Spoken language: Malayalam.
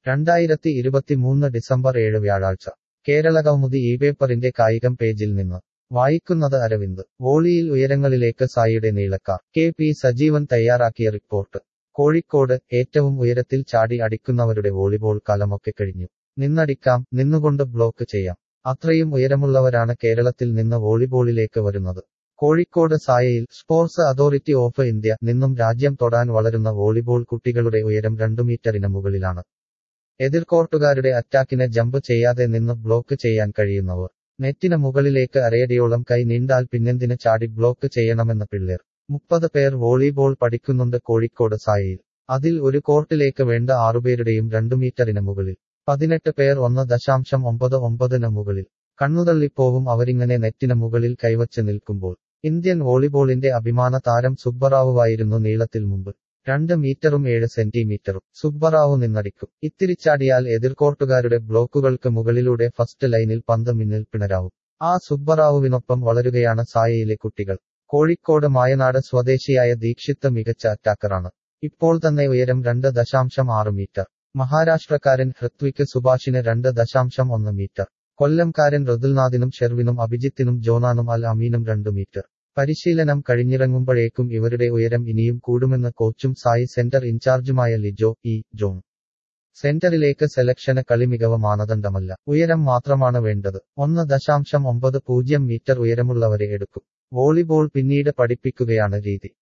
രണ്ടായിരത്തി ഇരുപത്തിമൂന്ന് ഡിസംബർ ഏഴ് വ്യാഴാഴ്ച കേരളകൗമുദി ഈ പേപ്പറിന്റെ കായികം പേജിൽ നിന്ന് വായിക്കുന്നത് അരവിന്ദ് വോളിയിൽ ഉയരങ്ങളിലേക്ക് സായിയുടെ നീളക്കാർ കെ പി സജീവൻ തയ്യാറാക്കിയ റിപ്പോർട്ട് കോഴിക്കോട് ഏറ്റവും ഉയരത്തിൽ ചാടി അടിക്കുന്നവരുടെ വോളിബോൾ കാലമൊക്കെ കഴിഞ്ഞു നിന്നടിക്കാം നിന്നുകൊണ്ട് ബ്ലോക്ക് ചെയ്യാം അത്രയും ഉയരമുള്ളവരാണ് കേരളത്തിൽ നിന്ന് വോളിബോളിലേക്ക് വരുന്നത് കോഴിക്കോട് സായയിൽ സ്പോർട്സ് അതോറിറ്റി ഓഫ് ഇന്ത്യ നിന്നും രാജ്യം തൊടാൻ വളരുന്ന വോളിബോൾ കുട്ടികളുടെ ഉയരം രണ്ടു മീറ്ററിന് മുകളിലാണ് എതിർകോർട്ടുകാരുടെ അറ്റാക്കിനെ ജമ്പ് ചെയ്യാതെ നിന്ന് ബ്ലോക്ക് ചെയ്യാൻ കഴിയുന്നവർ നെറ്റിന് മുകളിലേക്ക് അരയടിയോളം കൈ നീണ്ടാൽ പിന്നെന്തിന് ചാടി ബ്ലോക്ക് ചെയ്യണമെന്ന പിള്ളേർ മുപ്പത് പേർ വോളിബോൾ പഠിക്കുന്നുണ്ട് കോഴിക്കോട് സായയിൽ അതിൽ ഒരു കോർട്ടിലേക്ക് വേണ്ട ആറുപേരുടെയും രണ്ടു മീറ്ററിന് മുകളിൽ പതിനെട്ട് പേർ ഒന്ന് ദശാംശം ഒമ്പത് ഒമ്പതിന് മുകളിൽ കണ്ണുതള്ളിപ്പോവും അവരിങ്ങനെ നെറ്റിന് മുകളിൽ കൈവച്ച് നിൽക്കുമ്പോൾ ഇന്ത്യൻ വോളിബോളിന്റെ അഭിമാന താരം സുബ്ബറാവുവായിരുന്നു നീളത്തിൽ മുമ്പ് രണ്ട് മീറ്ററും ഏഴ് സെന്റിമീറ്ററും സുബ്ബറാവു നിന്നടിക്കും ഇത്തിരിച്ചാടിയാൽ എതിർകോർട്ടുകാരുടെ ബ്ലോക്കുകൾക്ക് മുകളിലൂടെ ഫസ്റ്റ് ലൈനിൽ പന്ത് മിന്നിൽ പിണരാവും ആ സുബ്ബറാവുവിനൊപ്പം വളരുകയാണ് സായയിലെ കുട്ടികൾ കോഴിക്കോട് മായനാട് സ്വദേശിയായ ദീക്ഷിത്ത് മികച്ച അറ്റാക്കറാണ് ഇപ്പോൾ തന്നെ ഉയരം രണ്ട് ദശാംശം ആറ് മീറ്റർ മഹാരാഷ്ട്രക്കാരൻ ഹൃത്വിക് സുഭാഷിന് രണ്ട് ദശാംശം ഒന്ന് മീറ്റർ കൊല്ലംകാരൻ ഋതുൽനാഥിനും ഷെർവിനും അഭിജിത്തിനും ജോനാനും അൽ അമീനും രണ്ട് മീറ്റർ പരിശീലനം കഴിഞ്ഞിറങ്ങുമ്പോഴേക്കും ഇവരുടെ ഉയരം ഇനിയും കൂടുമെന്ന് കോച്ചും സായി സെന്റർ ഇൻചാർജുമായ ലിജോ ഇ ജോൺ സെന്ററിലേക്ക് സെലക്ഷന് കളി മികവ് മാനദണ്ഡമല്ല ഉയരം മാത്രമാണ് വേണ്ടത് ഒന്ന് ദശാംശം ഒമ്പത് പൂജ്യം മീറ്റർ ഉയരമുള്ളവരെ എടുക്കും വോളിബോൾ പിന്നീട് പഠിപ്പിക്കുകയാണ് രീതി